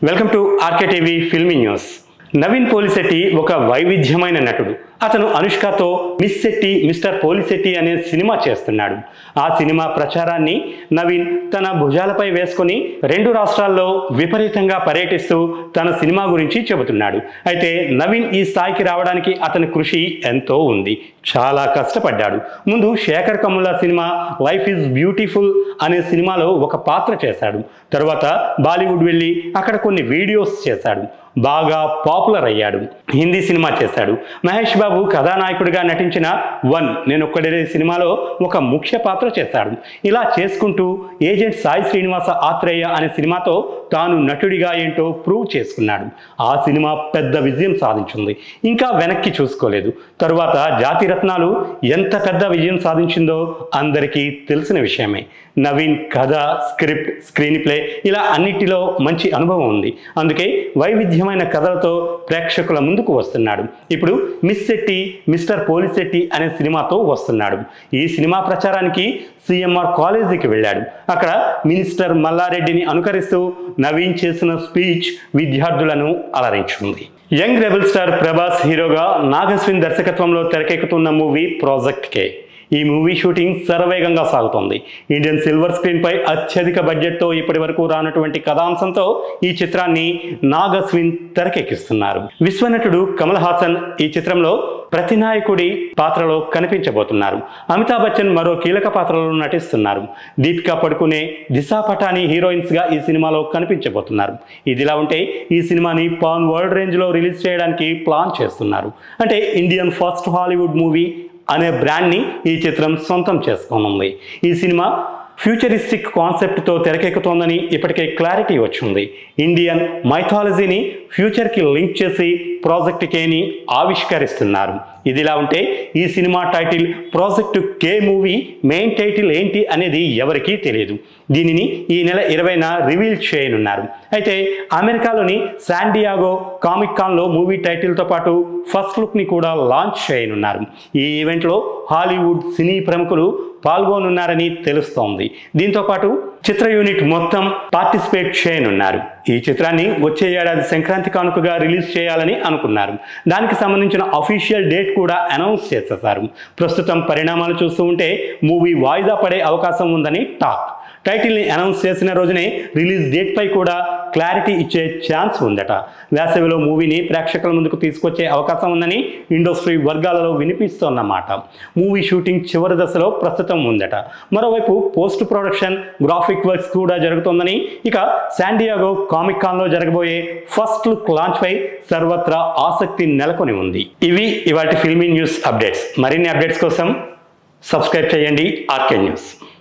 welcome to RK TV filmy news Naveen Polishetty ఒక వైవిధ్యమైన నటుడు అతను అనుష్కతో మిస్ శెట్టి మిస్టర్ పోలిశెట్టి అనే సినిమా చేస్తున్నాడు ఆ సినిమా ప్రచారాన్ని నవీన్ తన భుజాలపై వేసుకొని రెండు రాష్ట్రాల్లో విపరీతంగా పర్యటిస్తూ తన సినిమా గురించి చెబుతున్నాడు అయితే నవీన్ ఈ స్థాయికి రావడానికి అతని కృషి ఎంతో ఉంది చాలా కష్టపడ్డాడు ముందు శేఖర్ కమ్ముల సినిమా లైఫ్ ఈజ్ బ్యూటిఫుల్ అనే సినిమాలో ఒక పాత్ర చేశాడు తర్వాత బాలీవుడ్ వెళ్ళి అక్కడ కొన్ని వీడియోస్ చేశాడు బాగా పాపులర్ అయ్యాడు హిందీ సినిమా చేశాడు మహేష్ బాబు కథానాయకుడిగా నటించిన వన్ నేను ఒక్కడే సినిమాలో ఒక ముఖ్య పాత్ర చేశాడు ఇలా చేసుకుంటూ ఏజెంట్ సాయి శ్రీనివాస ఆత్రేయ అనే సినిమాతో తాను నటుడిగా ఏంటో ప్రూవ్ చేసుకున్నాడు ఆ సినిమా పెద్ద విజయం సాధించింది ఇంకా వెనక్కి చూసుకోలేదు తరువాత జాతి రత్నాలు ఎంత పెద్ద విజయం సాధించిందో అందరికీ తెలిసిన విషయమే నవీన్ కథ స్క్రిప్ట్ స్క్రీన్ ప్లే ఇలా అన్నిటిలో మంచి అనుభవం ఉంది అందుకే వైవిధ్యమైన కథలతో ప్రేక్షకుల ముందుకు వస్తున్నాడు ఇప్పుడు మిస్ శెట్టి మిస్టర్ పోలిశెట్టి అనే సినిమాతో వస్తున్నాడు ఈ సినిమా ప్రచారానికి సిఎంఆర్ కాలేజీకి వెళ్ళాడు అక్కడ మినిస్టర్ మల్లారెడ్డిని అనుకరిస్తూ నవీన్ చేసిన స్పీచ్ విద్యార్థులను అలరించింది యంగ్ రెబల్ స్టార్ ప్రభాస్ హీరోగా నాగస్విన్ దర్శకత్వంలో తెరకెక్కుతున్న మూవీ ప్రాజెక్ట్ కే ఈ మూవీ షూటింగ్ శరవేగంగా సాగుతోంది ఇండియన్ సిల్వర్ స్క్రీన్ పై అత్యధిక బడ్జెట్తో ఇప్పటి వరకు రానటువంటి కథాంశంతో ఈ చిత్రాన్ని నాగస్విన్ తెరకెక్కిస్తున్నారు విశ్వనటుడు కమల్ హాసన్ ఈ చిత్రంలో ప్రతినాయకుడి పాత్రలో కనిపించబోతున్నారు అమితాబ్ బచ్చన్ మరో కీలక పాత్రలో నటిస్తున్నారు దీపికా పడుకునే దిశా పటాని హీరోయిన్స్ గా ఈ సినిమాలో కనిపించబోతున్నారు ఇదిలా ఉంటే ఈ సినిమాని పాన్ వరల్డ్ రేంజ్ లో రిలీజ్ చేయడానికి ప్లాన్ చేస్తున్నారు అంటే ఇండియన్ ఫస్ట్ హాలీవుడ్ మూవీ అనే బ్రాండ్ని ఈ చిత్రం సొంతం చేసుకోనుంది ఈ సినిమా ఫ్యూచరిస్టిక్ కాన్సెప్ట్తో తెరకెక్కుతోందని ఇప్పటికే క్లారిటీ వచ్చింది ఇండియన్ మైథాలజీని ఫ్యూచర్కి లింక్ చేసి ప్రాజెక్ట్ కేని ఆవిష్కరిస్తున్నారు ఇదిలా ఉంటే ఈ సినిమా title project K movie main title ఏంటి అనేది ఎవరికీ తెలియదు దీనిని ఈ నెల ఇరవైన రివీల్ చేయనున్నారు అయితే అమెరికాలోని శాండియాగో కామిక్ కాన్లో మూవీ టైటిల్తో పాటు ఫస్ట్ లుక్ని కూడా లాంచ్ చేయనున్నారు ఈ ఈవెంట్లో హాలీవుడ్ సినీ ప్రముఖులు పాల్గొనున్నారని తెలుస్తోంది దీంతో పాటు చిత్ర యూనిట్ మొత్తం పార్టిసిపేట్ చేయనున్నారు ఈ చిత్రాన్ని వచ్చే ఏడాది సంక్రాంతి కానుకగా రిలీజ్ చేయాలని అనుకున్నారు దానికి సంబంధించిన అఫీషియల్ డేట్ కూడా అనౌన్స్ చేసేశారు ప్రస్తుతం పరిణామాలు చూస్తూ ఉంటే మూవీ వాయిదా పడే అవకాశం ఉందని టాక్ టైటిల్ని అనౌన్స్ చేసిన రోజునే రిలీజ్ డేట్ పై కూడా క్లారిటీ ఇచ్చే ఛాన్స్ ఉందట వేసవిలో మూవీని ప్రేక్షకుల ముందుకు తీసుకొచ్చే అవకాశం ఉందని ఇండస్ట్రీ వర్గాలలో వినిపిస్తోన్నమాట మూవీ షూటింగ్ చివరి దశలో ప్రస్తుతం ఉందట మరోవైపు పోస్ట్ ప్రొడక్షన్ గ్రాఫిక్ వర్క్స్ కూడా జరుగుతోందని ఇక శాండియాగో కామిక్ కాన్లో జరగబోయే ఫస్ట్ లుక్ లాంచ్ పై సర్వత్రా ఆసక్తి నెలకొని ఉంది ఇవి ఇవాటి ఫిల్మీ న్యూస్ అప్డేట్స్ మరిన్ని అప్డేట్స్ కోసం సబ్స్క్రైబ్ చేయండి ఆర్కే న్యూస్